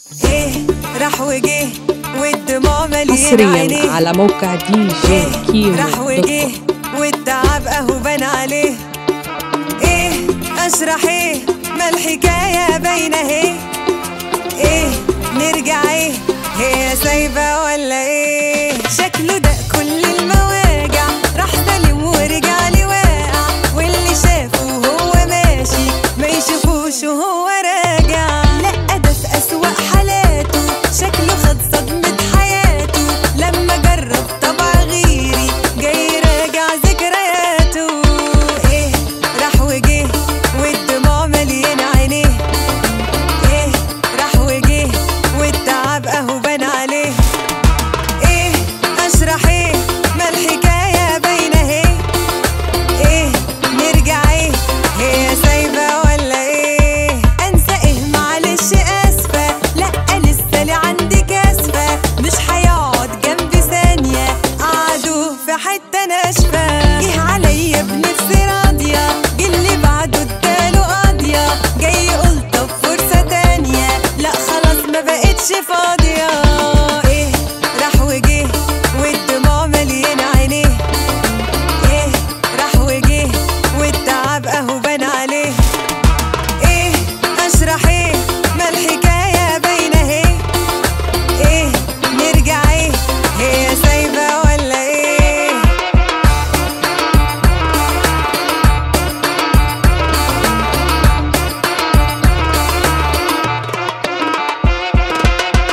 ايه راح وجه والدموع مليان حصريا عينيه على موقع دي جي ايه كيمو راح دوت وجه كوم. والتعب اهو بان عليه ايه اشرح ايه ما الحكايه باينه اهي ايه نرجع ايه هي سايبه ولا ايه شكله ده كل المواجع راح سلم ورجع لي واقع واللي شافه وهو ماشي ما يشوفوش وهو راجع لا ده في اسوأ حالاته شكله خد صدمة حياته لما جرب طبع غيري جاي راجع ذكرياته ايه راح وجه والدموع مليان عينيه ايه راح وجه والتعب اهو بان عليه ايه اشرح ايه ما الحكايه باينه اهي ايه نرجع ايه هي سايبه ولا ايه انسى ايه معلش اسفه لا لسه لي عندي كاسفه مش هيقعد جنبي ثانيه قعدوا في حته ناشفه جه عليا بنفسي راضيه جه اللي بعده اداله قاضيه جاي يقول طب فرصه تانيه لا خلاص ما بقتش فاضيه ايه راح وجه والدموع مليان عينيه ايه راح وجه والتعب اهو بان عليه ايه اشرح ايه ما الحكايه باينه اهي ايه نرجع ايه هي سايبه ولا ايه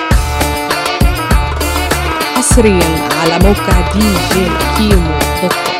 حصريا على موقع دي جي كيمو دوت كوم.